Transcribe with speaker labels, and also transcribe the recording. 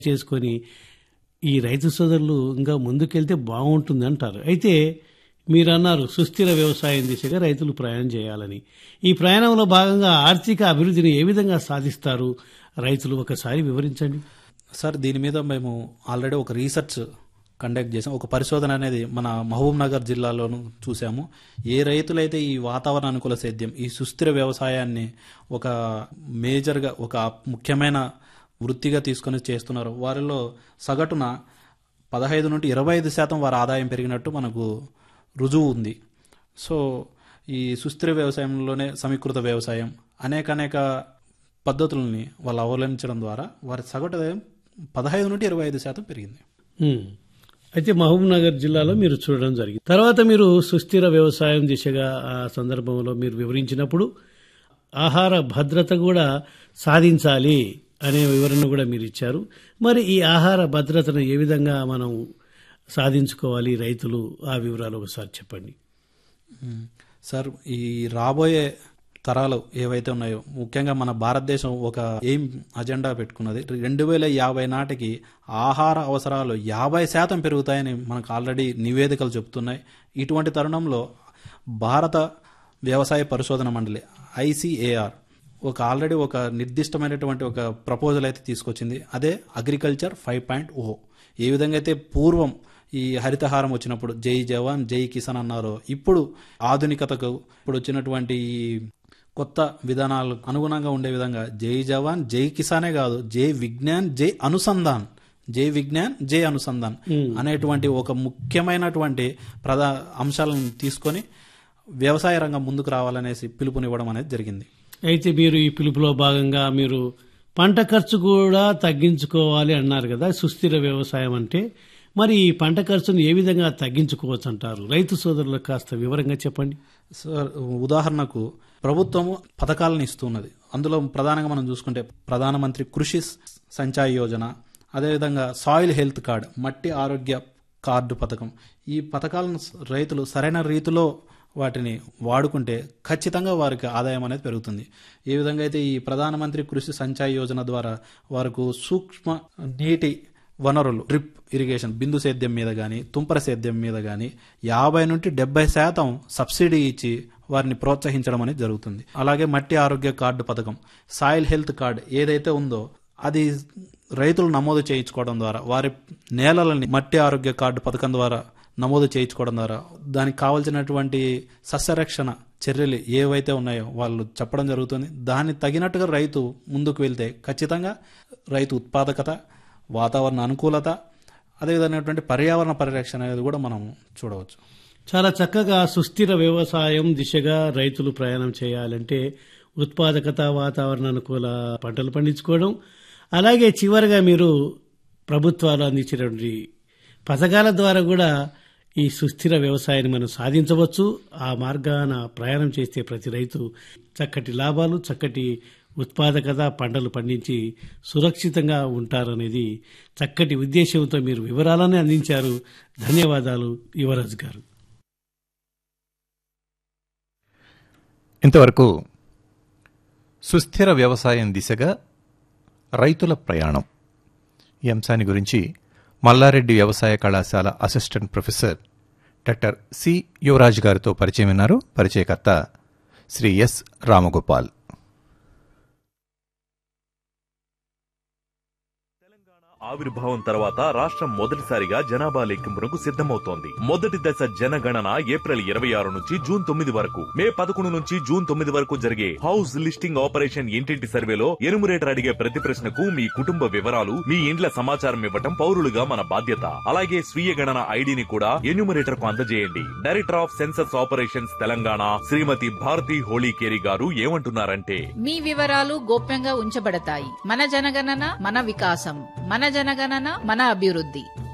Speaker 1: చేసుకొని ఈ రైతు సోదరులు ఇంకా ముందుకెళ్తే బాగుంటుంది అంటారు అయితే మీరు అన్నారు సుస్థిర వ్యవసాయం దిశగా రైతులు ప్రయాణం చేయాలని ఈ ప్రయాణంలో భాగంగా ఆర్థిక అభివృద్ధిని ఏ విధంగా సాధిస్తారు రైతులు ఒకసారి వివరించండి
Speaker 2: సార్ దీని మీద మేము ఆల్రెడీ ఒక రీసెర్చ్ కండక్ట్ చేసాం ఒక పరిశోధన అనేది మన మహబూబ్ నగర్ జిల్లాలోను చూసాము ఏ రైతులైతే ఈ వాతావరణ అనుకూల సేద్యం ఈ సుస్థిర వ్యవసాయాన్ని ఒక మేజర్గా ఒక ముఖ్యమైన వృత్తిగా తీసుకొని చేస్తున్నారు వారిలో సగటున పదహైదు నుండి ఇరవై ఐదు శాతం వారి ఆదాయం పెరిగినట్టు మనకు రుజువు ఉంది సో ఈ సుస్థిర వ్యవసాయంలోనే సమీకృత వ్యవసాయం అనేక అనేక పద్ధతులని వాళ్ళు అవలంబించడం ద్వారా వారి సగటు ఆదాయం పదహైదు నుండి ఇరవై ఐదు శాతం పెరిగింది
Speaker 1: ఉమ్. అయితే మహబూబ్ నగర్ జిల్లాలో మీరు చూడడం జరిగింది తర్వాత మీరు సుస్థిర వ్యవసాయం దిశగా ఆ సందర్భంలో మీరు వివరించినప్పుడు ఆహార భద్రత కూడా సాధించాలి అనే వివరణ కూడా మీరు ఇచ్చారు మరి ఈ ఆహార భద్రతను ఏ విధంగా మనం సాధించుకోవాలి రైతులు ఆ వివరాలు ఒకసారి చెప్పండి
Speaker 2: మ్మ్. సార్ ఈ రాబోయే తరాలు ఏవైతే ఉన్నాయో ముఖ్యంగా మన భారతదేశం ఒక ఎయిమ్ అజెండా పెట్టుకున్నది రెండు వేల యాభై నాటికి ఆహార అవసరాలు యాభై శాతం పెరుగుతాయని మనకు ఆల్రెడీ నివేదికలు చెబుతున్నాయి ఇటువంటి తరుణంలో భారత వ్యవసాయ పరిశోధన మండలి ఐసిఏఆర్ ఒక ఆల్రెడీ ఒక నిర్దిష్టమైనటువంటి ఒక ప్రపోజల్ అయితే తీసుకొచ్చింది అదే అగ్రికల్చర్ ఫైవ్ పాయింట్ ఓ ఏ విధంగా అయితే పూర్వం ఈ హరితహారం వచ్చినప్పుడు జై జవాన్ జై కిసాన్ అన్నారో ఇప్పుడు ఆధునికతకు ఇప్పుడు వచ్చినటువంటి ఈ కొత్త విధానాలు అనుగుణంగా ఉండే విధంగా జై జవాన్ జై కిసానే కాదు జై విజ్ఞాన్ జై అనుసంధాన్ జై విజ్ఞాన్ జై అనుసంధాన్ అనేటువంటి ఒక ముఖ్యమైనటువంటి ప్రధా అంశాలను తీసుకొని వ్యవసాయ రంగం ముందుకు రావాలనేసి పిలుపునివ్వడం అనేది జరిగింది
Speaker 1: అయితే మీరు ఈ పిలుపులో భాగంగా మీరు పంట ఖర్చు కూడా తగ్గించుకోవాలి అన్నారు కదా సుస్థిర వ్యవసాయం అంటే మరి ఈ పంట ఖర్చును ఏ విధంగా తగ్గించుకోవచ్చు అంటారు రైతు సోదరులకు కాస్త వివరంగా చెప్పండి
Speaker 2: సార్ ఉదాహరణకు ప్రభుత్వము పథకాలను ఇస్తున్నది అందులో ప్రధానంగా మనం చూసుకుంటే ప్రధానమంత్రి కృషి సంచాయ్ యోజన అదేవిధంగా సాయిల్ హెల్త్ కార్డ్ మట్టి ఆరోగ్య కార్డు పథకం ఈ పథకాలను రైతులు సరైన రీతిలో వాటిని వాడుకుంటే ఖచ్చితంగా వారికి ఆదాయం అనేది పెరుగుతుంది ఏ విధంగా అయితే ఈ ప్రధానమంత్రి కృషి సంచాయ్ యోజన ద్వారా వారికి సూక్ష్మ నీటి వనరులు డ్రిప్ ఇరిగేషన్ బిందు సేద్యం మీద కానీ తుంపర సేద్యం మీద కానీ యాభై నుండి డెబ్బై శాతం సబ్సిడీ ఇచ్చి వారిని ప్రోత్సహించడం అనేది జరుగుతుంది అలాగే మట్టి ఆరోగ్య కార్డు పథకం సాయిల్ హెల్త్ కార్డ్ ఏదైతే ఉందో అది రైతులు నమోదు చేయించుకోవడం ద్వారా వారి నేలలని మట్టి ఆరోగ్య కార్డు పథకం ద్వారా నమోదు చేయించుకోవడం ద్వారా దానికి కావలసినటువంటి సస్యరక్షణ చర్యలు ఏవైతే ఉన్నాయో వాళ్ళు చెప్పడం జరుగుతుంది దాన్ని తగినట్టుగా రైతు ముందుకు వెళ్తే ఖచ్చితంగా రైతు ఉత్పాదకత వాతావరణ అనుకూలత అదేవిధమైనటువంటి పర్యావరణ పరిరక్షణ అనేది కూడా మనం చూడవచ్చు
Speaker 1: చాలా చక్కగా సుస్థిర వ్యవసాయం దిశగా రైతులు ప్రయాణం చేయాలంటే ఉత్పాదకత వాతావరణ అనుకూల పంటలు పండించుకోవడం అలాగే చివరిగా మీరు ప్రభుత్వాలు అందించినటువంటి పథకాల ద్వారా కూడా ఈ సుస్థిర వ్యవసాయాన్ని మనం సాధించవచ్చు ఆ మార్గాన ప్రయాణం చేస్తే ప్రతి రైతు చక్కటి లాభాలు చక్కటి ఉత్పాదకత పంటలు పండించి సురక్షితంగా ఉంటారనేది చక్కటి ఉద్దేశంతో మీరు వివరాలను అందించారు ధన్యవాదాలు యువరాజ్ గారు
Speaker 3: ఇంతవరకు సుస్థిర వ్యవసాయం దిశగా రైతుల ప్రయాణం ఈ అంశాన్ని గురించి మల్లారెడ్డి వ్యవసాయ కళాశాల assistant professor doctor C Yuvaraj గారితో పరిచయం విన్నారు పరిచయకర్త శ్రీ ఎస్ రామగోపాల్
Speaker 4: ఆవిర్భావం తర్వాత రాష్ట్రం మొదటిసారిగా జనాభా లెక్కింపునకు సిద్ధమవుతోంది మొదటి దశ జనగణన ఏప్రిల్ ఇరవై ఆరు నుంచి జూన్ తొమ్మిది వరకు మే పదకొండు నుంచి జూన్ తొమ్మిది వరకు జరిగే హౌస్ లిస్టింగ్ ఆపరేషన్ ఇంటింటి సర్వేలో ఎనుమరేటర్ అడిగే ప్రతి ప్రశ్నకు మీ కుటుంబ వివరాలు మీ ఇండ్ల సమాచారం ఇవ్వటం పౌరులుగా మన బాధ్యత అలాగే స్వీయ గణన ఐడిని కూడా ఎన్యూమరేటర్ కు అందజేయండి director of census operations Telangana Shrimati Bharati Holikeri garu ఏమంటున్నారంటే
Speaker 5: మీ వివరాలు గోప్యంగా ఉంచబడతాయి మన జనగణన మన వికాసం మన జనగణన మన అభివృద్ధి